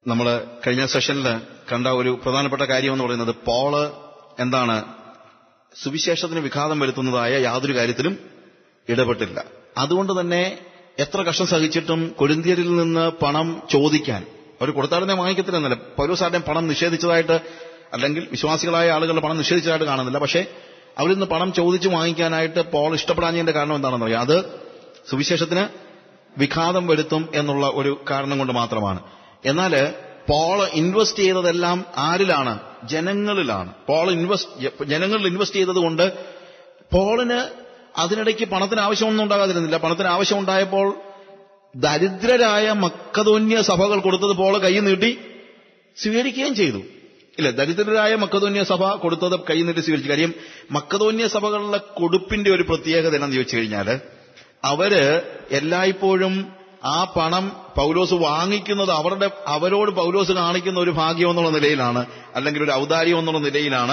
നമ്മൾ കഴിഞ്ഞ സെഷനിൽ കണ്ട ഒരു പ്രധാനപ്പെട്ട കാര്യം എന്ന് പറയുന്നത് പോള് എന്താണ് സുവിശേഷത്തിന് വിഘാതം വരുത്തുന്നതായ യാതൊരു കാര്യത്തിലും ഇടപെട്ടില്ല അതുകൊണ്ട് തന്നെ എത്ര കഷ്ടം സഹിച്ചിട്ടും കൊരിന്തിയരിൽ നിന്ന് പണം ചോദിക്കാൻ അവർ കൊടുത്താടുന്നെ വാങ്ങിക്കത്തില്ലെന്നല്ല പൗലോസാരുടെയും പണം നിഷേധിച്ചതായിട്ട് അല്ലെങ്കിൽ വിശ്വാസികളായ ആളുകളുടെ പണം നിഷേധിച്ചതായിട്ട് കാണുന്നില്ല പക്ഷേ അവരിൽ നിന്ന് പണം ചോദിച്ചു വാങ്ങിക്കാനായിട്ട് പോൾ ഇഷ്ടപ്പെടാഞ്ഞതിന്റെ കാരണം എന്താണെന്ന് അറിയാം അത് സുവിശേഷത്തിന് വിഘാതം വരുത്തും എന്നുള്ള ഒരു കാരണം കൊണ്ട് മാത്രമാണ് എന്നാൽ പോൾ ഇൻവെസ്റ്റ് ചെയ്തതെല്ലാം ആരിലാണ് ജനങ്ങളിലാണ് പോൾ ഇൻവെസ്റ്റ് ജനങ്ങളിൽ ഇൻവെസ്റ്റ് ചെയ്തത് കൊണ്ട് പോളിന് അതിനിടയ്ക്ക് പണത്തിന് ആവശ്യമൊന്നും ഉണ്ടാകാതിരുന്നില്ല പണത്തിന് ആവശ്യം ഉണ്ടായപ്പോൾ ദരിദ്രരായ മക്കതോന്യ സഭകൾ കൊടുത്തത് പോള് കൈ നീട്ടി സ്വീകരിക്കുകയും ചെയ്തു ഇല്ല ദരിദ്രരായ മക്കതോന്യ സഭ കൊടുത്തത് കൈ നീട്ടി സ്വീകരിച്ചു കാര്യം മക്കതോന്യ സഭകളിലെ കൊടുപ്പിന്റെ ഒരു പ്രത്യേകത എന്നാന്ന് ചോദിച്ചു കഴിഞ്ഞാൽ അവര് എല്ലായ്പ്പോഴും ആ പണം പൗലോസ് വാങ്ങിക്കുന്നത് അവരുടെ അവരോട് പൗലോസ് കാണിക്കുന്ന ഒരു ഭാഗ്യം എന്നുള്ള നിലയിലാണ് അല്ലെങ്കിൽ ഒരു ഔദാര്യം എന്നുള്ള നിലയിലാണ്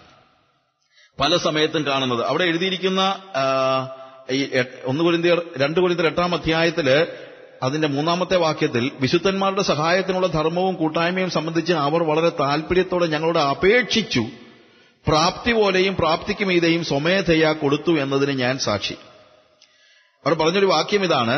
പല സമയത്തും കാണുന്നത് അവിടെ എഴുതിയിരിക്കുന്ന ആ, ഈ എട്ട്- ഒന്ന് കുരിന്തിയർ രണ്ട് കുരിന്തിയർ എട്ടാം അധ്യായത്തില് അതിന്റെ മൂന്നാമത്തെ വാക്യത്തിൽ വിശുദ്ധന്മാരുടെ സഹായത്തിനുള്ള ധർമ്മവും കൂട്ടായ്മയും സംബന്ധിച്ച് അവർ വളരെ താല്പര്യത്തോടെ ഞങ്ങളോട് അപേക്ഷിച്ചു പ്രാപ്തി പോലെയും പ്രാപ്തിക്ക് മീതെയും സ്വമേധയാ കൊടുത്തു എന്നതിന് ഞാൻ സാക്ഷി അവർ പറഞ്ഞൊരു വാക്യം ഇതാണ്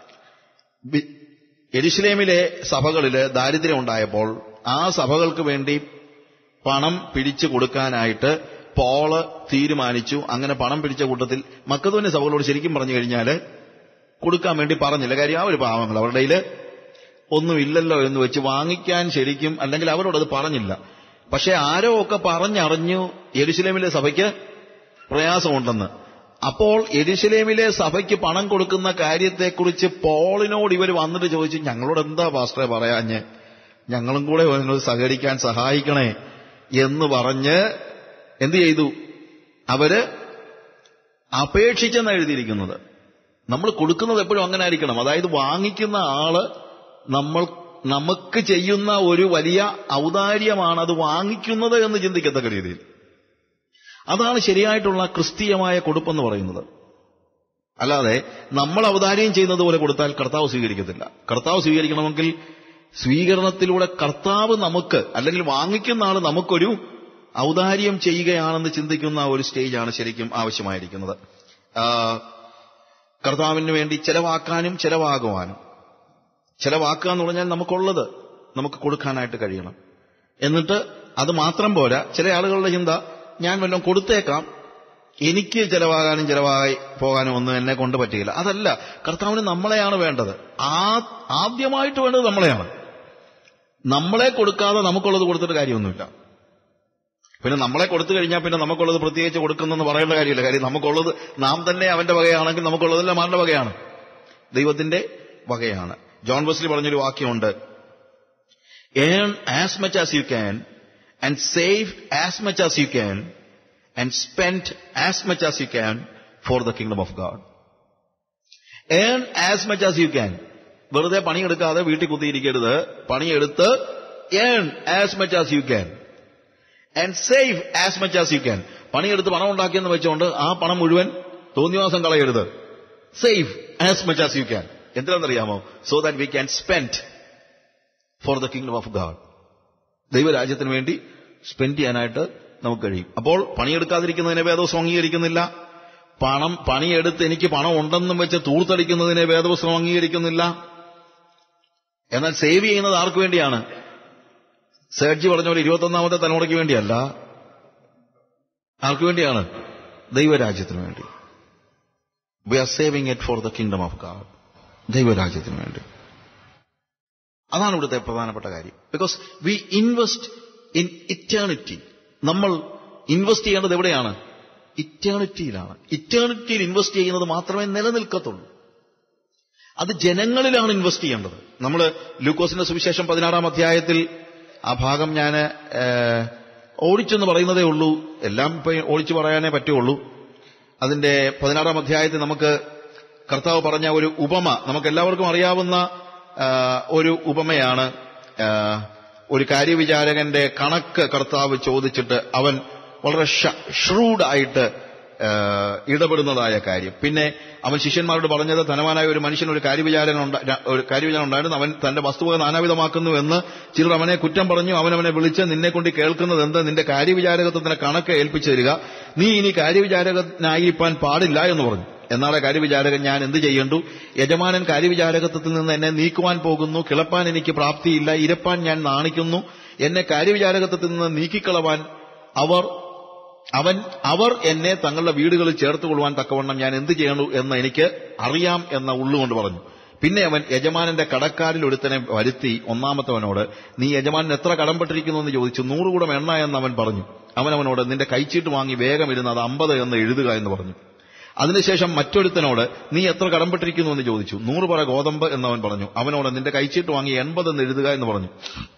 വി- യെരുശലേമിലെ സഭകളില് ദാരിദ്ര്യം ഉണ്ടായപ്പോൾ ആ സഭകൾക്ക് വേണ്ടി പണം പിടിച്ചു കൊടുക്കാനായിട്ട് പോള് തീരുമാനിച്ചു അങ്ങനെ പണം പിടിച്ച കൂട്ടത്തിൽ മക്കതോന്യ സഭകളോട് ശരിക്കും പറഞ്ഞു കഴിഞ്ഞാൽ കൊടുക്കാൻ വേണ്ടി പറഞ്ഞില്ല കാര്യം ആ ഒരു പാവങ്ങൾ അവരുടെ കയ്യിൽ ഒന്നുമില്ലല്ലോ എന്ന് വെച്ച് വാങ്ങിക്കാൻ ശരിക്കും അല്ലെങ്കിൽ അവരോടത് പറഞ്ഞില്ല പക്ഷെ ആരോ ഒക്കെ പറഞ്ഞറിഞ്ഞു യെരുശലേമിലെ സഭയ്ക്ക് പ്രയാസമുണ്ടെന്ന് അപ്പോൾ എരുശലേമിലെ സഭയ്ക്ക് പണം കൊടുക്കുന്ന കാര്യത്തെക്കുറിച്ച് പോളിനോട് ഇവർ വന്നിട്ട് ചോദിച്ചു ഞങ്ങളോട് എന്താ പാസ്റ്ററെ പറയാഞ്ഞ് ഞങ്ങളും കൂടെ നിങ്ങൾ സഹകരിക്കാൻ സഹായിക്കണേ എന്ന് പറഞ്ഞ് എന്ത് ചെയ്തു അവര് അപേക്ഷിച്ചെന്ന് എഴുതിയിരിക്കുന്നത് നമ്മൾ കൊടുക്കുന്നത് എപ്പോഴും അങ്ങനെ ആയിരിക്കണം അതായത് വാങ്ങിക്കുന്ന ആള് നമ്മൾ നമുക്ക് ചെയ്യുന്ന ഒരു വലിയ ഔദാര്യമാണ് അത് വാങ്ങിക്കുന്നത് എന്ന് ചിന്തിക്കത്തക്ക രീതിയിൽ അതാണ് ശരിയായിട്ടുള്ള ക്രിസ്തീയമായ കൊടുപ്പെന്ന് പറയുന്നത് അല്ലാതെ നമ്മൾ ഔദാര്യം ചെയ്യുന്നത് പോലെ കൊടുത്താൽ കർത്താവ് സ്വീകരിക്കത്തില്ല കർത്താവ് സ്വീകരിക്കണമെങ്കിൽ സ്വീകരണത്തിലൂടെ കർത്താവ് നമുക്ക് അല്ലെങ്കിൽ വാങ്ങിക്കുന്ന ആൾ നമുക്കൊരു ഔദാര്യം ചെയ്യുകയാണെന്ന് ചിന്തിക്കുന്ന ഒരു സ്റ്റേജാണ് ശരിക്കും ആവശ്യമായിരിക്കുന്നത് ആ, കർത്താവിന് വേണ്ടി ചെലവാക്കാനും ചെലവാകുവാനും ചെലവാക്കുക എന്ന് പറഞ്ഞാൽ നമുക്കുള്ളത് നമുക്ക് കൊടുക്കാനായിട്ട് കഴിയണം എന്നിട്ട് അത് മാത്രം പോരാ ചില ആളുകളുടെ ചിന്ത ഞാൻ വല്ലതും കൊടുത്തേക്കാം എനിക്ക് ചെലവാകാനും ചെലവായി പോകാനും ഒന്നും എന്നെ കൊണ്ട് പറ്റുകയില്ല അതല്ല കർത്താവിന് നമ്മളെയാണ് വേണ്ടത് ആ ആദ്യമായിട്ട് വേണ്ടത് നമ്മളെയാണ് നമ്മളെ കൊടുക്കാതെ നമുക്കുള്ളത് കൊടുത്തിട്ട് കാര്യമൊന്നുമില്ല പിന്നെ നമ്മളെ കൊടുത്തു കഴിഞ്ഞാൽ പിന്നെ നമുക്കുള്ളത് പ്രത്യേകിച്ച് കൊടുക്കുന്നെന്ന് പറയേണ്ട കാര്യമില്ല കാര്യം നമുക്കുള്ളത് നാം തന്നെ അവന്റെ വകയാണെങ്കിൽ നമുക്കുള്ളതെല്ലാം ആരുടെ വകയാണ് ദൈവത്തിന്റെ വകയാണ് ജോൺ ബസ്ലി പറഞ്ഞൊരു വാക്യമുണ്ട് earn as much as you can and save as much as you can and spend as much as you can for the kingdom of God earn as much as you can വെറുതെ പണിയെടുക്കാതെ വീട്ടിൽ കുത്തിയിരിക്കരുത് പണിയെടുത്ത് earn as much as you can and save as much as you can പണിയെടുത്ത് പണം ഉണ്ടാക്കിയെന്ന് വെച്ചുകൊണ്ട് ആ പണം മുഴുവൻ തോന്നിവാസം കളയരുത് save as much as you can എന്തിനാണെന്നറിയാമോ so that we can spend for the kingdom of God ദൈവരാജ്യത്തിന് വേണ്ടി സ്പെൻഡ് ചെയ്യാനായിട്ട് നമുക്ക് കഴിയും അപ്പോൾ പണിയെടുക്കാതിരിക്കുന്നതിനെ വേദവസ്വം അംഗീകരിക്കുന്നില്ല പണം പണിയെടുത്ത് എനിക്ക് പണം ഉണ്ടെന്നും വെച്ച് തൂർത്തടിക്കുന്നതിനെ വേദവസ്വം അംഗീകരിക്കുന്നില്ല എന്നാൽ സേവ് ചെയ്യുന്നത് ആർക്ക് വേണ്ടിയാണ് സേർജി പറഞ്ഞ പോലെ ഇരുപത്തൊന്നാമത്തെ തലമുറയ്ക്ക് വേണ്ടിയല്ല ആർക്ക് വേണ്ടിയാണ് ദൈവരാജ്യത്തിന് വേണ്ടി we are saving it for the kingdom of God ദൈവരാജ്യത്തിന് വേണ്ടി അതാണ് ഇവിടുത്തെ പ്രധാനപ്പെട്ട കാര്യം because we invest in eternity നമ്മൾ ഇൻവെസ്റ്റ് ചെയ്യേണ്ടത് എവിടെയാണ് ഇറ്റേണിറ്റിയിലാണ് ഇറ്റേണിറ്റിയിൽ ഇൻവെസ്റ്റ് ചെയ്യുന്നത് മാത്രമേ നിലനിൽക്കത്തുള്ളൂ അത് ജനങ്ങളിലാണ് ഇൻവെസ്റ്റ് ചെയ്യേണ്ടത് നമ്മൾ ലൂക്കോസിന്റെ സുവിശേഷം പതിനാറാം അധ്യായത്തിൽ ആ ഭാഗം ഞാൻ ഓടിച്ചെന്ന് പറയുന്നതേ ഉള്ളൂ എല്ലാം ഇപ്പൊ ഓടിച്ചു പറയാനേ പറ്റുള്ളൂ അതിന്റെ പതിനാറാം അധ്യായത്തിൽ നമുക്ക് കർത്താവ് പറഞ്ഞ ഒരു ഉപമ നമുക്ക് എല്ലാവർക്കും അറിയാവുന്ന ആ, ഒരു ഉപമയാണ് ആ, ഒരു കാര്യവിചാരകന്റെ കണക്ക് കർത്താവ് ചോദിച്ചിട്ട് അവൻ വളരെ ഷ്രൂഡായിട്ട് ആ, ഇടപെടുന്നതായ കാര്യം പിന്നെ അവൻ ശിഷ്യന്മാരോട് പറഞ്ഞത് ധനവാനായ ഒരു മനുഷ്യൻ ഒരു കാര്യവിചാരം ഉണ്ട- ര- ഒരു കാര്യവിചാരം ഉണ്ടായിരുന്നു അവൻ തന്റെ വസ്തുവക നാനാവിധമാക്കുന്നു എന്ന് ചിലർ അവനെ കുറ്റം പറഞ്ഞു അവൻ അവനെ വിളിച്ച് നിന്നെ കൊണ്ട് കേൾക്കുന്നത് എന്ത് നിന്റെ കാര്യവിചാരകത്വത്തിന് കണക്ക് ഏൽപ്പിച്ചു തരിക നീ ഇനി കാര്യവിചാരകനായിരിക്കാൻ പാടില്ല എന്ന് പറഞ്ഞു എന്നാളെ കാര്യവിചാരകൻ ഞാൻ എന്ത് ചെയ്യേണ്ടു യജമാനൻ കാര്യവിചാരകത്വത്തിൽ നിന്ന് എന്നെ നീക്കുവാൻ പോകുന്നു കിളപ്പാൻ എനിക്ക് പ്രാപ്തിയില്ല ഇരപ്പാൻ ഞാൻ നാണിക്കുന്നു എന്നെ കാര്യവിചാരകത്വത്തിൽ നിന്ന് നീക്കിക്കളവാൻ അവർ അവൻ അവർ എന്നെ തങ്ങളുടെ വീടുകളിൽ ചേർത്തുകൊള്ളുവാൻ തക്കവണ്ണം ഞാൻ എന്ത് ചെയ്യണു എന്ന് എനിക്ക് അറിയാം എന്ന ഉള്ളുകൊണ്ട് പറഞ്ഞു പിന്നെ അവൻ യജമാനന്റെ കടക്കാരിൽ ഒരുത്തനെ വരുത്തി ഒന്നാമത്തവനോട് നീ യജമാനൻ എത്ര കടംപെട്ടിരിക്കുന്നു എന്ന് ചോദിച്ചു നൂറ് കൂടം എണ്ണ എന്ന് അവൻ പറഞ്ഞു അവൻ അവനോട് നിന്റെ കൈച്ചീട്ട് വാങ്ങി വേഗം ഇരുന്ന് അത് അമ്പത് എന്ന് എഴുതുക എന്ന് പറഞ്ഞു അതിനുശേഷം മറ്റൊരുത്തനോട് നീ എത്ര കടംപെട്ടിരിക്കുന്നു എന്ന് ചോദിച്ചു നൂറ് പറ ഗോതമ്പ് എന്നവൻ പറഞ്ഞു അവനോട് നിന്റെ കൈച്ചീട്ട് വാങ്ങി എൺപത് എന്ന് എഴുതുക എന്ന് പറഞ്ഞു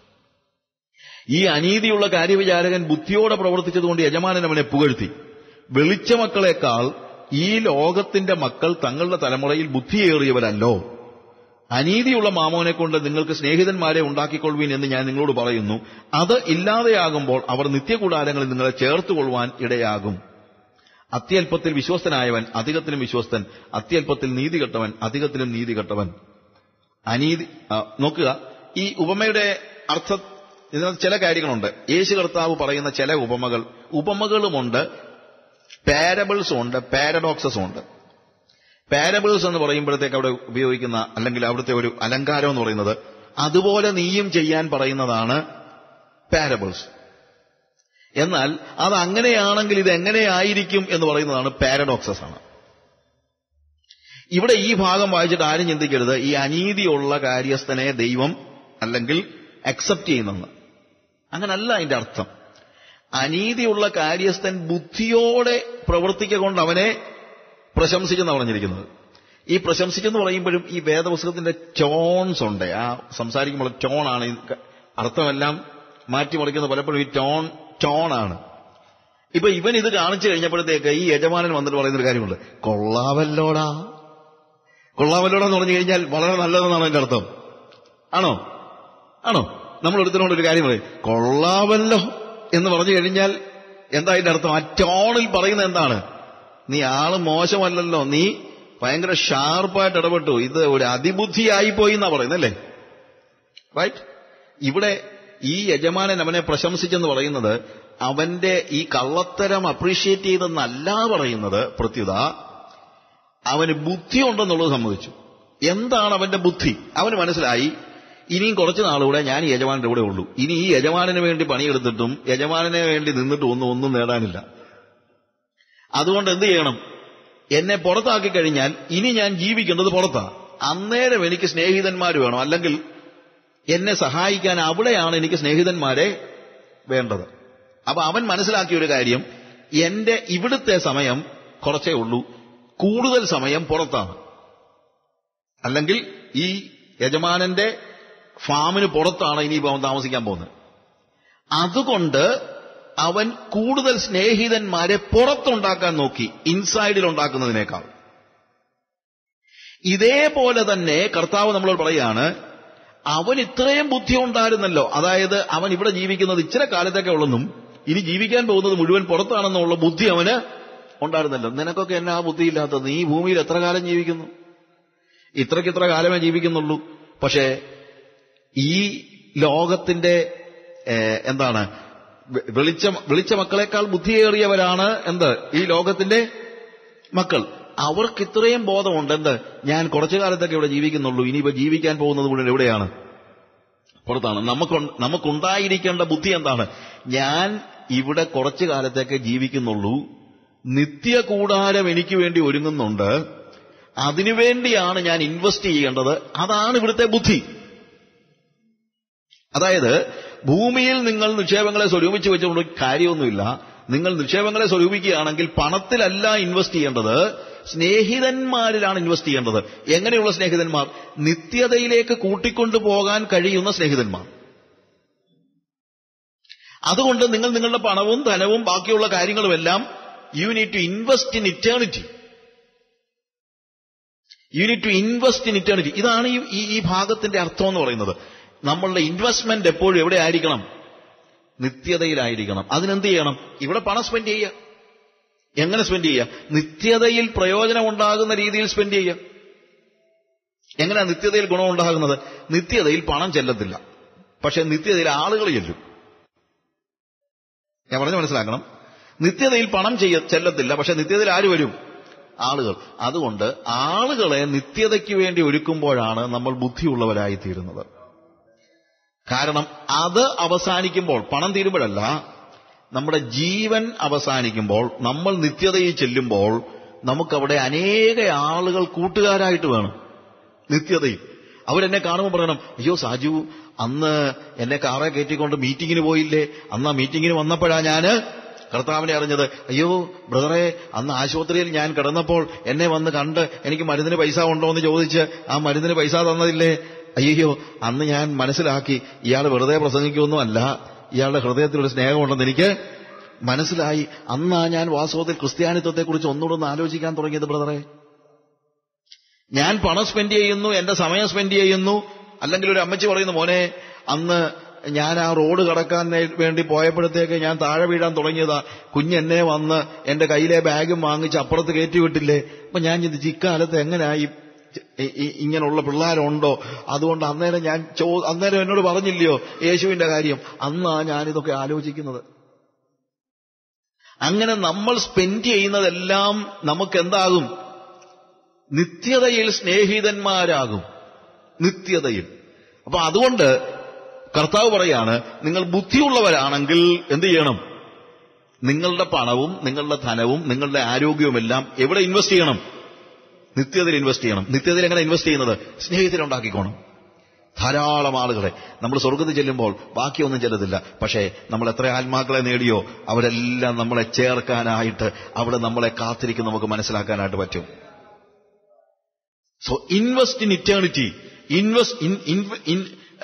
ഈ അനീതിയുള്ള കാര്യവിചാരകൻ ബുദ്ധിയോടെ പ്രവർത്തിച്ചതുകൊണ്ട് യജമാനൻ അവനെ പുകഴ്ത്തി വെളിച്ചമക്കളെക്കാൾ ഈ ലോകത്തിന്റെ മക്കൾ തങ്ങളുടെ തലമുറയിൽ ബുദ്ധിയേറിയവരല്ലോ അനീതിയുള്ള മാമോനെ കൊണ്ട് നിങ്ങൾക്ക് സ്നേഹിതന്മാരെ ഉണ്ടാക്കിക്കൊള്ളുവീൻ എന്ന് ഞാൻ നിങ്ങളോട് പറയുന്നു അത് ഇല്ലാതെയാകുമ്പോൾ അവർ നിത്യകൂടാരങ്ങളിൽ നിങ്ങളെ ചേർത്തുകൊള്ളുവാൻ ഇടയാകും അത്യല്പത്തിൽ വിശ്വസ്തനായവൻ അധികത്തിലും വിശ്വസ്തൻ അത്യല്പത്തിൽ നീതി കെട്ടവൻ അധികത്തിലും നീതി കെട്ടവൻ അനീതി ആ, നോക്കുക ഈ ഉപമയുടെ അർത്ഥ ഇതിനകത്ത് ചില കാര്യങ്ങളുണ്ട് യേശു കർത്താവ് പറയുന്ന ചില ഉപമകൾ ഉപമകളുമുണ്ട് പാരബിൾസും ഉണ്ട് പാരഡോക്സസും ഉണ്ട് പാരബിൾസ് എന്ന് പറയുമ്പോഴത്തേക്ക് അവിടെ ഉപയോഗിക്കുന്ന അല്ലെങ്കിൽ അവിടുത്തെ ഒരു അലങ്കാരം എന്ന് പറയുന്നത് അതുപോലെ നീയും ചെയ്യാൻ പറയുന്നതാണ് പാരബിൾസ് എന്നാൽ അത് അങ്ങനെയാണെങ്കിൽ ഇത് എങ്ങനെയായിരിക്കും എന്ന് പറയുന്നതാണ് പാരഡോക്സസ് ആണ് ഇവിടെ ഈ ഭാഗം വായിച്ചിട്ട് ആരും ചിന്തിക്കരുത് ഈ അനീതിയുള്ള കാര്യസ്ഥനെ ദൈവം അല്ലെങ്കിൽ അക്സെപ്റ്റ് ചെയ്യുന്നെന്ന് അങ്ങനല്ല അതിന്റെ അർത്ഥം അനീതിയുള്ള കാര്യസ്ഥൻ ബുദ്ധിയോടെ പ്രവർത്തിക്കൊണ്ട് അവനെ പ്രശംസിച്ചെന്ന് പറഞ്ഞിരിക്കുന്നത് ഈ പ്രശംസിച്ചെന്ന് പറയുമ്പോഴും ഈ വേദപുസ്തകത്തിന്റെ ടോൺസ് ഉണ്ട് ആ സംസാരിക്കുമ്പോൾ ടോണാണ് ഈ ക- അർത്ഥമെല്ലാം മാറ്റിമറിക്കുന്ന പലപ്പോഴും ഈ ടോൺ ടോണാണ് ഇപ്പൊ ഇവൻ ഇത് കാണിച്ചു കഴിഞ്ഞപ്പോഴത്തേക്ക് ഈ യജമാനൻ വന്നിട്ട് പറയുന്നൊരു കാര്യമുണ്ട് കൊള്ളാവല്ലോടാ കൊള്ളാമല്ലോടാ എന്ന് പറഞ്ഞു കഴിഞ്ഞാൽ വളരെ നല്ലതെന്നാണ് അതിന്റെ അർത്ഥം ആണോ ആണോ നമ്മൾ ഒരുത്തനോട് ഒരു കാര്യം പറയും കൊള്ളാമല്ലോ എന്ന് പറഞ്ഞു കഴിഞ്ഞാൽ എന്താ അതിന്റെ അർത്ഥം ആ ടോണിൽ പറയുന്നത് എന്താണ് നീ ആള് മോശമല്ലല്ലോ നീ ഭയങ്കര ഷാർപ്പായിട്ട് ഇടപെട്ടു ഇത് ഒരു അതിബുദ്ധിയായി പോയി എന്നാ പറയുന്നല്ലേ റൈറ്റ് ഇവിടെ ഈ യജമാനൻ അവനെ പ്രശംസിച്ചെന്ന് പറയുന്നത് അവന്റെ ഈ കള്ളത്തരം അപ്രീഷിയേറ്റ് ചെയ്തെന്നല്ല പറയുന്നത് പ്രത്യുത അവന് ബുദ്ധി ഉണ്ടെന്നുള്ളത് സമ്മതിച്ചു എന്താണ് അവന്റെ ബുദ്ധി അവന് മനസ്സിലായി ഇനിയും കുറച്ച് നാളുകൂടെ ഞാൻ ഈ യജമാനന്റെ കൂടെ ഉള്ളൂ ഇനി ഈ യജമാനന് വേണ്ടി പണിയെടുത്തിട്ടും യജമാനനെ വേണ്ടി നിന്നിട്ടും ഒന്നും ഒന്നും നേടാനില്ല അതുകൊണ്ട് എന്ത് ചെയ്യണം എന്നെ പുറത്താക്കി കഴിഞ്ഞാൽ ഇനി ഞാൻ ജീവിക്കേണ്ടത് പുറത്താണ് അന്നേരം എനിക്ക് സ്നേഹിതന്മാർ വേണം അല്ലെങ്കിൽ എന്നെ സഹായിക്കാൻ അവിടെയാണ് എനിക്ക് സ്നേഹിതന്മാരെ വേണ്ടത് അപ്പൊ അവൻ മനസ്സിലാക്കിയ ഒരു കാര്യം എന്റെ ഇവിടുത്തെ സമയം കുറച്ചേ ഉള്ളൂ കൂടുതൽ സമയം പുറത്താണ് അല്ലെങ്കിൽ ഈ യജമാനന്റെ ഫാമിന് പുറത്താണ് ഇനി അവൻ താമസിക്കാൻ പോകുന്നത് അതുകൊണ്ട് അവൻ കൂടുതൽ സ്നേഹിതന്മാരെ പുറത്തുണ്ടാക്കാൻ നോക്കി ഇൻസൈഡിൽ ഉണ്ടാക്കുന്നതിനേക്കാൾ ഇതേപോലെ തന്നെ കർത്താവ് നമ്മളോട് പറയാണ് അവൻ ഇത്രയും ബുദ്ധി ഉണ്ടായിരുന്നല്ലോ അതായത് അവൻ ഇവിടെ ജീവിക്കുന്നത് ഇച്ചിരി കാലത്തേക്കേ ഉള്ളെന്നും ഇനി ജീവിക്കാൻ പോകുന്നത് മുഴുവൻ പുറത്താണെന്നുള്ള ബുദ്ധി അവന് ഉണ്ടായിരുന്നല്ലോ നിനക്കൊക്കെ എന്നാ ബുദ്ധിയില്ലാത്തത് നീ ഈ ഭൂമിയിൽ എത്ര കാലം ജീവിക്കുന്നു ഇത്രയ്ക്ക് ഇത്ര കാലമേ ജീവിക്കുന്നുള്ളൂ പക്ഷേ ഈ ലോകത്തിന്റെ ഏഹ്, എന്താണ് വെ- വെളിച്ച വിളിച്ച മക്കളെക്കാൾ ബുദ്ധിയേറിയവരാണ് എന്ത് ഈ ലോകത്തിന്റെ മക്കൾ അവർക്ക് ഇത്രയും ബോധമുണ്ട് എന്ത് ഞാൻ കുറച്ചു കാലത്തൊക്കെ ഇവിടെ ജീവിക്കുന്നുള്ളൂ ഇനിയിപ്പോ ജീവിക്കാൻ പോകുന്നത് മുഴുവൻ എവിടെയാണ് പുറത്താണ് നമുക്ക് നമുക്കുണ്ടായിരിക്കേണ്ട ബുദ്ധി എന്താണ് ഞാൻ ഇവിടെ കുറച്ചു കാലത്തേക്ക് ജീവിക്കുന്നുള്ളൂ നിത്യ കൂടാരം എനിക്ക് വേണ്ടി ഒരുങ്ങുന്നുണ്ട് അതിനുവേണ്ടിയാണ് ഞാൻ ഇൻവെസ്റ്റ് ചെയ്യേണ്ടത് അതാണ് ഇവിടുത്തെ ബുദ്ധി അതായത് ഭൂമിയിൽ നിങ്ങൾ നിക്ഷേപങ്ങളെ സ്വരൂപിച്ച് വെച്ചുകൊണ്ട് കാര്യമൊന്നുമില്ല നിങ്ങൾ നിക്ഷേപങ്ങളെ സ്വരൂപിക്കുകയാണെങ്കിൽ പണത്തിലല്ല ഇൻവെസ്റ്റ് ചെയ്യേണ്ടത് സ്നേഹിതന്മാരിലാണ് ഇൻവെസ്റ്റ് ചെയ്യേണ്ടത് എങ്ങനെയുള്ള സ്നേഹിതന്മാർ നിത്യതയിലേക്ക് കൂട്ടിക്കൊണ്ടു പോകാൻ കഴിയുന്ന സ്നേഹിതന്മാർ അതുകൊണ്ട് നിങ്ങൾ നിങ്ങളുടെ പണവും ധനവും ബാക്കിയുള്ള കാര്യങ്ങളുമെല്ലാം you need to invest in eternity you need to invest in eternity ഇതാണ് ഈ ഈ- ഈ ഭാഗത്തിന്റെ അർത്ഥം എന്ന് പറയുന്നത് നമ്മളുടെ ഇൻവെസ്റ്റ്മെന്റ് എപ്പോഴും എവിടെ ആയിരിക്കണം നിത്യതയിലായിരിക്കണം അതിനെന്ത് ചെയ്യണം ഇവിടെ പണം സ്പെൻഡ് ചെയ്യുക എങ്ങനെ സ്പെൻഡ് ചെയ്യുക നിത്യതയിൽ പ്രയോജനം ഉണ്ടാകുന്ന രീതിയിൽ സ്പെൻഡ് ചെയ്യുക എങ്ങനെയാ നിത്യതയിൽ ഗുണം ഉണ്ടാകുന്നത് നിത്യതയിൽ പണം ചെല്ലത്തില്ല പക്ഷെ നിത്യതയിൽ ആളുകൾ ചെല്ലും ഞാൻ പറഞ്ഞു മനസ്സിലാക്കണം നിത്യതയിൽ പണം ചെയ്യ ചെല്ലത്തില്ല പക്ഷെ നിത്യതയിൽ ആര് വരും ആളുകൾ അതുകൊണ്ട് ആളുകളെ നിത്യതയ്ക്ക് വേണ്ടി ഒരുക്കുമ്പോഴാണ് നമ്മൾ ബുദ്ധിയുള്ളവരായി തീരുന്നത് കാരണം അത് അവസാനിക്കുമ്പോൾ പണം തീരുമ്പോഴല്ല നമ്മുടെ ജീവൻ അവസാനിക്കുമ്പോൾ നമ്മൾ നിത്യതയിൽ ചെല്ലുമ്പോൾ നമുക്കവിടെ അനേക ആളുകൾ കൂട്ടുകാരായിട്ട് വേണം നിത്യതയിൽ അവരെന്നെ കാണുമ്പോൾ പറയണം അയ്യോ സാജു അന്ന് എന്നെ കാറെ കയറ്റിക്കൊണ്ട് മീറ്റിങ്ങിന് പോയില്ലേ അന്ന് ആ മീറ്റിങ്ങിന് വന്നപ്പോഴാ ഞാന് കർത്താവിനെ അറിഞ്ഞത് അയ്യോ ബ്രദറെ അന്ന് ആശുപത്രിയിൽ ഞാൻ കിടന്നപ്പോൾ എന്നെ വന്ന് കണ്ട് എനിക്ക് മരുന്നിന് പൈസ ഉണ്ടോ എന്ന് ചോദിച്ച് ആ മരുന്നിന് പൈസ തന്നതില്ലേ അയ്യോ അന്ന് ഞാൻ മനസ്സിലാക്കി ഇയാൾ വെറുതെ പ്രസംഗിക്കൊന്നുമല്ല ഇയാളുടെ ഹൃദയത്തിലൊരു സ്നേഹമുണ്ടെന്ന് എനിക്ക് മനസ്സിലായി അന്നാ ഞാൻ വാസ്തവത്തിൽ ക്രിസ്ത്യാനിത്വത്തെക്കുറിച്ച് ഒന്നുകൂടെ ഒന്ന് ആലോചിക്കാൻ തുടങ്ങിയത് ബ്രദറെ ഞാൻ പണം സ്പെൻഡ് ചെയ്യുന്നു എന്റെ സമയം സ്പെൻഡ് ചെയ്യുന്നു അല്ലെങ്കിൽ ഒരു അമ്മച്ചി പറയുന്നു മോനെ അന്ന് ഞാൻ ആ റോഡ് കടക്കാൻ നേ- വേണ്ടി പോയപ്പോഴത്തേക്ക് ഞാൻ താഴെ വീഴാൻ തുടങ്ങിയതാ കുഞ്ഞെന്നെ വന്ന് എന്റെ കയ്യിലെ ബാഗും വാങ്ങിച്ച് അപ്പുറത്ത് കയറ്റിവിട്ടില്ലേ അപ്പൊ ഞാൻ ചിന്തിച്ചു ഇക്കാലത്ത് എങ്ങനെയായി ഇങ്ങനെയുള്ള പിള്ളേരുണ്ടോ അതുകൊണ്ട് അന്നേരം ഞാൻ ചോ അന്നേരം എന്നോട് പറഞ്ഞില്ലയോ യേശുവിന്റെ കാര്യം അന്നാ ഞാനിതൊക്കെ ആലോചിക്കുന്നത് അങ്ങനെ നമ്മൾ സ്പെൻഡ് ചെയ്യുന്നതെല്ലാം നമുക്ക് എന്താകും നിത്യതയിൽ സ്നേഹിതന്മാരാകും നിത്യതയിൽ അപ്പൊ അതുകൊണ്ട് കർത്താവ് പറയാണ് നിങ്ങൾ ബുദ്ധിയുള്ളവരാണെങ്കിൽ എന്ത് ചെയ്യണം നിങ്ങളുടെ പണവും നിങ്ങളുടെ ധനവും നിങ്ങളുടെ ആരോഗ്യവുമെല്ലാം എവിടെ ഇൻവെസ്റ്റ് ചെയ്യണം നിത്യതയിൽ ഇൻവെസ്റ്റ് ചെയ്യണം നിത്യതയിൽ എങ്ങനെ ഇൻവെസ്റ്റ് ചെയ്യുന്നത് സ്നേഹിതരുണ്ടാക്കിക്കോണം ധാരാളം ആളുകളെ നമ്മൾ സ്വർഗത്തിൽ ചെല്ലുമ്പോൾ ബാക്കിയൊന്നും ചെല്ലത്തില്ല പക്ഷേ നമ്മൾ എത്ര ആത്മാക്കളെ നേടിയോ അവരെല്ലാം നമ്മളെ ചേർക്കാനായിട്ട് അവിടെ നമ്മളെ കാത്തിരിക്കും നമുക്ക് മനസ്സിലാക്കാനായിട്ട് പറ്റും so invest in eternity invest in in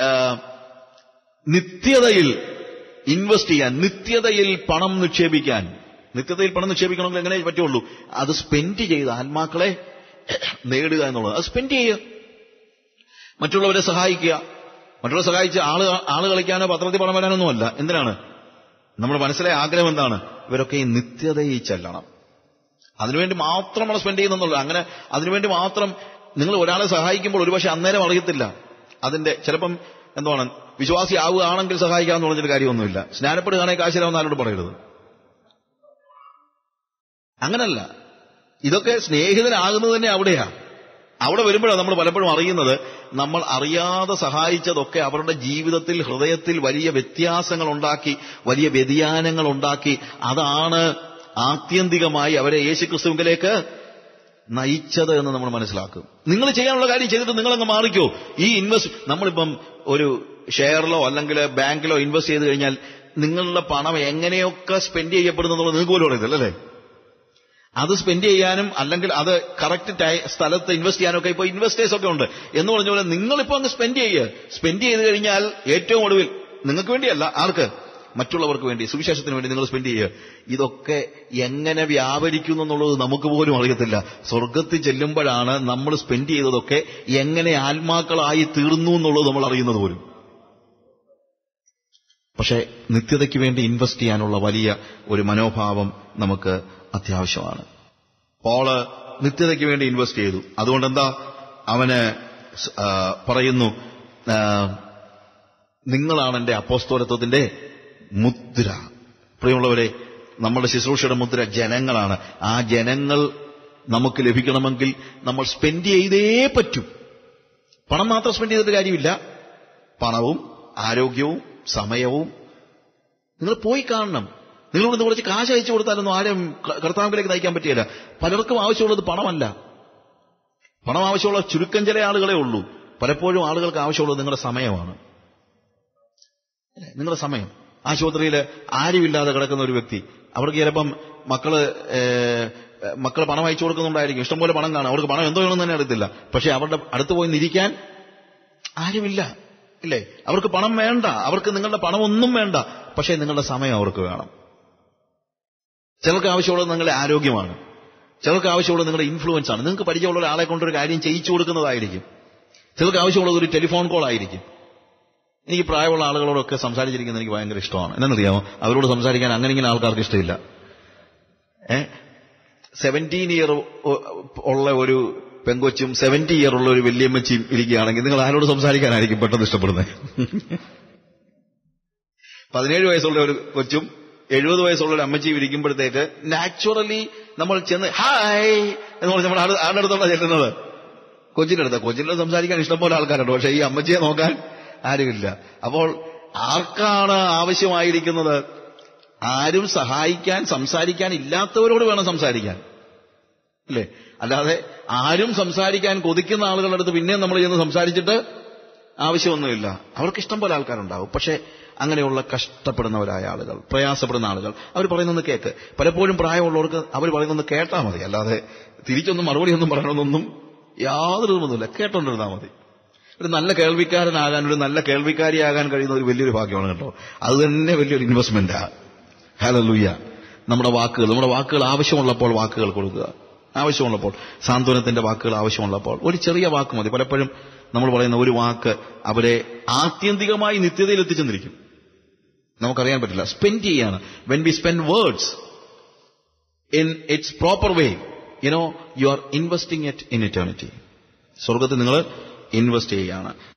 നിത്യതയിൽ ഇൻവെസ്റ്റ് ചെയ്യാൻ നിത്യതയിൽ പണം നിക്ഷേപിക്കാൻ നിത്യതയിൽ പണം നിക്ഷേപിക്കണമെങ്കിൽ എങ്ങനെ പറ്റുള്ളൂ അത് സ്പെൻഡ് ചെയ്ത് ആത്മാക്കളെ നേടുക എന്നുള്ളത് അത് സ്പെൻഡ് ചെയ്യുക മറ്റുള്ളവരെ സഹായിക്കുക മറ്റുള്ളവരെ സഹായിച്ച് ആള് ആള് കളിക്കാനോ പത്രത്തിൽ പണം വരാനൊന്നുമല്ല എന്തിനാണ് നമ്മുടെ മനസ്സിലെ ആഗ്രഹം എന്താണ് ഇവരൊക്കെ ഈ നിത്യതയിൽ ചെല്ലണം അതിനുവേണ്ടി മാത്രമാണ് സ്പെൻഡ് ചെയ്യുന്നുള്ളൂ അങ്ങനെ അതിനുവേണ്ടി മാത്രം നിങ്ങൾ ഒരാളെ സഹായിക്കുമ്പോൾ ഒരുപക്ഷെ അന്നേരം അറിയത്തില്ല അതിന്റെ ചിലപ്പം എന്താണ് വിശ്വാസി ആവുകയാണെങ്കിൽ സഹായിക്കാമെന്ന് പറഞ്ഞൊരു കാര്യമൊന്നുമില്ല സ്നാനപ്പെടുകയാണെങ്കിൽ കാശിലാവുന്ന ആരോട് പറയരുത് അങ്ങനല്ല ഇതൊക്കെ സ്നേഹിതനാകുന്നത് തന്നെ അവിടെയാ അവിടെ വരുമ്പോഴാണ് നമ്മൾ പലപ്പോഴും അറിയുന്നത് നമ്മൾ അറിയാതെ സഹായിച്ചതൊക്കെ അവരുടെ ജീവിതത്തിൽ ഹൃദയത്തിൽ വലിയ വ്യത്യാസങ്ങൾ ഉണ്ടാക്കി വലിയ വ്യതിയാനങ്ങൾ ഉണ്ടാക്കി അതാണ് ആത്യന്തികമായി അവരെ യേശുക്രിസ്തുവിലേക്ക് നയിച്ചത് എന്ന് നമ്മൾ മനസ്സിലാക്കും നിങ്ങൾ ചെയ്യാനുള്ള കാര്യം ചെയ്തിട്ട് നിങ്ങളങ്ങ് മാറിക്കോ ഈ ഇൻവെസ്റ്റ് നമ്മളിപ്പം ഒരു ഷെയറിലോ അല്ലെങ്കിൽ ബാങ്കിലോ ഇൻവെസ്റ്റ് ചെയ്ത് കഴിഞ്ഞാൽ നിങ്ങളുടെ പണം എങ്ങനെയൊക്കെ സ്പെൻഡ് ചെയ്യപ്പെടുന്നു എന്നുള്ളത് നിങ്ങൾക്ക് പോലും അറിയത്തില്ല അല്ലേ അത് സ്പെൻഡ് ചെയ്യാനും അല്ലെങ്കിൽ അത് കറക്റ്റ് സ്ഥലത്ത് ഇൻവെസ്റ്റ് ചെയ്യാനൊക്കെ ഇപ്പോൾ ഇൻവെസ്റ്റേഴ്സ് ഒക്കെ ഉണ്ട് എന്ന് പറഞ്ഞ പോലെ നിങ്ങളിപ്പോ അങ്ങ് സ്പെൻഡ് ചെയ്യുക സ്പെൻഡ് ചെയ്ത് കഴിഞ്ഞാൽ ഏറ്റവും ഒടുവിൽ നിങ്ങൾക്ക് വേണ്ടിയല്ല ആർക്ക് മറ്റുള്ളവർക്ക് വേണ്ടി സുവിശേഷത്തിന് വേണ്ടി നിങ്ങൾ സ്പെൻഡ് ചെയ്യുക ഇതൊക്കെ എങ്ങനെ വ്യാപരിക്കുന്നു എന്നുള്ളത് നമുക്ക് പോലും അറിയത്തില്ല സ്വർഗത്തിൽ ചെല്ലുമ്പോഴാണ് നമ്മൾ സ്പെൻഡ് ചെയ്തതൊക്കെ എങ്ങനെ ആത്മാക്കളായി തീർന്നു എന്നുള്ളത് നമ്മൾ അറിയുന്നത് പോലും പക്ഷേ നിത്യതയ്ക്ക് വേണ്ടി ഇൻവെസ്റ്റ് ചെയ്യാനുള്ള വലിയ ഒരു മനോഭാവം നമുക്ക് അത്യാവശ്യമാണ് പോള് നിത്യതയ്ക്ക് വേണ്ടി ഇൻവെസ്റ്റ് ചെയ്തു അതുകൊണ്ട് എന്താ അവന് സ്- ആ, പറയുന്നു ആ, നിങ്ങളാണ് എന്റെ അപ്പോസ്തോലത്വത്തിന്റെ മുദ്ര പ്രിയമുള്ളവരെ നമ്മുടെ ശുശ്രൂഷയുടെ മുദ്ര ജനങ്ങളാണ് ആ ജനങ്ങൾ നമുക്ക് ലഭിക്കണമെങ്കിൽ നമ്മൾ സ്പെൻഡ് ചെയ്തേ പറ്റൂ പണം മാത്രം സ്പെൻഡ് ചെയ്തിട്ട് കാര്യമില്ല പണവും ആരോഗ്യവും സമയവും നിങ്ങൾ പോയി കാണണം നിങ്ങൾ ഇവിടുന്ന് കുറച്ച് കാശ് അയച്ചു കൊടുത്താലൊന്നും ആരും ക- കർത്താവിലേക്ക് നയിക്കാൻ പറ്റിയില്ല പലർക്കും ആവശ്യമുള്ളത് പണമല്ല പണം ആവശ്യമുള്ള ചുരുക്കം ചില ആളുകളെ ഉള്ളൂ പലപ്പോഴും ആളുകൾക്ക് ആവശ്യമുള്ളത് നിങ്ങളുടെ സമയമാണ് അല്ലേ? നിങ്ങളുടെ സമയം ആശുപത്രിയിൽ ആരുമില്ലാതെ കിടക്കുന്ന ഒരു വ്യക്തി അവർക്ക് ചിലപ്പം മക്കള് ഏഹ്, മക്കൾ പണം അയച്ചു കൊടുക്കുന്നുണ്ടായിരിക്കും ഇഷ്ടംപോലെ പണം കാണും അവർക്ക് പണം എന്തോ വേണമെന്ന് തന്നെ അറിയത്തില്ല പക്ഷെ അവരുടെ അടുത്ത് പോയി നിരിക്കാൻ ആരുമില്ല ഇല്ലേ അവർക്ക് പണം വേണ്ട അവർക്ക് നിങ്ങളുടെ പണം ഒന്നും വേണ്ട പക്ഷേ നിങ്ങളുടെ സമയം അവർക്ക് വേണം ചിലർക്ക് ആവശ്യമുള്ളത് നിങ്ങളുടെ ആരോഗ്യമാണ് ചിലർക്ക് ആവശ്യമുള്ളത് നിങ്ങളുടെ ഇൻഫ്ലുവൻസ് ആണ് നിങ്ങൾക്ക് പരിചയമുള്ള ഒരാളെ കൊണ്ടൊരു കാര്യം ചെയ്യിച്ചു കൊടുക്കുന്നതായിരിക്കും ചിലർക്ക് ആവശ്യമുള്ളത് ഒരു ടെലിഫോൺ കോൾ ആയിരിക്കും എനിക്ക് പ്രായമുള്ള ആളുകളോടൊക്കെ സംസാരിച്ചിരിക്കുന്നത് എനിക്ക് ഭയങ്കര ഇഷ്ടമാണ് എന്നറിയാമോ അവരോട് സംസാരിക്കാൻ അങ്ങനെ ഇങ്ങനെ ആൾക്കാർക്ക് ഇഷ്ടമില്ല ഏ സെവൻറ്റീൻ ഇയർ ഉള്ള ഒരു പെങ്കൊച്ചും സെവന്റി ഇയർ ഉള്ള ഒരു വല്യമ്മച്ചിയും ഇരിക്കുകയാണെങ്കിൽ നിങ്ങൾ ആരോട് സംസാരിക്കാനായിരിക്കും പെട്ടെന്ന് ഇഷ്ടപ്പെടുന്നത് പതിനേഴ് വയസ്സുള്ള ഒരു കൊച്ചും എഴുപത് വയസ്സുള്ള ഒരു അമ്മച്ചിയും ഇരിക്കുമ്പോഴത്തേക്ക് നാച്ചുറലി നമ്മൾ ചെന്ന് ഹായ് എന്ന് പറഞ്ഞ് നമ്മൾ ആരുടെ ആരുടെ അടുത്താണ് ചെല്ലുന്നത് കൊച്ചിന്റെ അടുത്ത് കൊച്ചിന്റെ അടുത്ത് സംസാരിക്കാൻ ഇഷ്ടംപോലെ ആൾക്കാരുണ്ട് പക്ഷെ ഈ അമ്മച്ചിയെ നോക്കാൻ ആരുമില്ല അപ്പോൾ ആർക്കാണ് ആവശ്യമായിരിക്കുന്നത് ആരും സഹായിക്കാൻ സംസാരിക്കാൻ ഇല്ലാത്തവരോട് വേണം സംസാരിക്കാൻ അല്ലേ അല്ലാതെ ആരും സംസാരിക്കാൻ കൊതിക്കുന്ന ആളുകളുടെ അടുത്ത് പിന്നെയും നമ്മൾ ചെന്ന് സംസാരിച്ചിട്ട് ആവശ്യമൊന്നുമില്ല അവർക്ക് ഇഷ്ടം പോലെ ആൾക്കാരുണ്ടാവും പക്ഷേ അങ്ങനെയുള്ള കഷ്ടപ്പെടുന്നവരായ ആളുകൾ പ്രയാസപ്പെടുന്ന ആളുകൾ അവർ പറയുന്നത് കേക്ക് പലപ്പോഴും പ്രായമുള്ളവർക്ക് അവർ പറയുന്നത് കേട്ടാൽ മതി അല്ലാതെ തിരിച്ചൊന്നും മറുപടി ഒന്നും പറയണമെന്നൊന്നും യാതൊരു ഇതൊന്നുമില്ല കേട്ടോണ്ടിരുന്നാൽ മതി ഒരു നല്ല കേൾവിക്കാരനാകാൻ ഒരു നല്ല കേൾവിക്കാരിയാകാൻ കഴിയുന്ന ഒരു വലിയൊരു ഭാഗ്യമാണ് കേട്ടോ അത് തന്നെ വലിയൊരു ഇൻവെസ്റ്റ്മെന്റാ ഹലലുയ്യ നമ്മുടെ വാക്കുകൾ നമ്മുടെ വാക്കുകൾ ആവശ്യമുള്ളപ്പോൾ വാക്കുകൾ കൊടുക്കുക ആവശ്യമുള്ളപ്പോൾ സാന്ത്വനത്തിന്റെ വാക്കുകൾ ആവശ്യമുള്ളപ്പോൾ ഒരു ചെറിയ വാക്ക് മതി പലപ്പോഴും നമ്മൾ പറയുന്ന ഒരു വാക്ക് അവരെ ആത്യന്തികമായി നിത്യതയിൽ എത്തിച്ചെന്നിരിക്കും നമുക്കറിയാൻ പറ്റില്ല സ്പെൻഡ് ചെയ്യാണ് when we spend words in its proper way you know you are investing it in eternity സ്വർഗത്തിൽ നിങ്ങൾ ഇൻവെസ്റ്റ് ചെയ്യുകയാണ്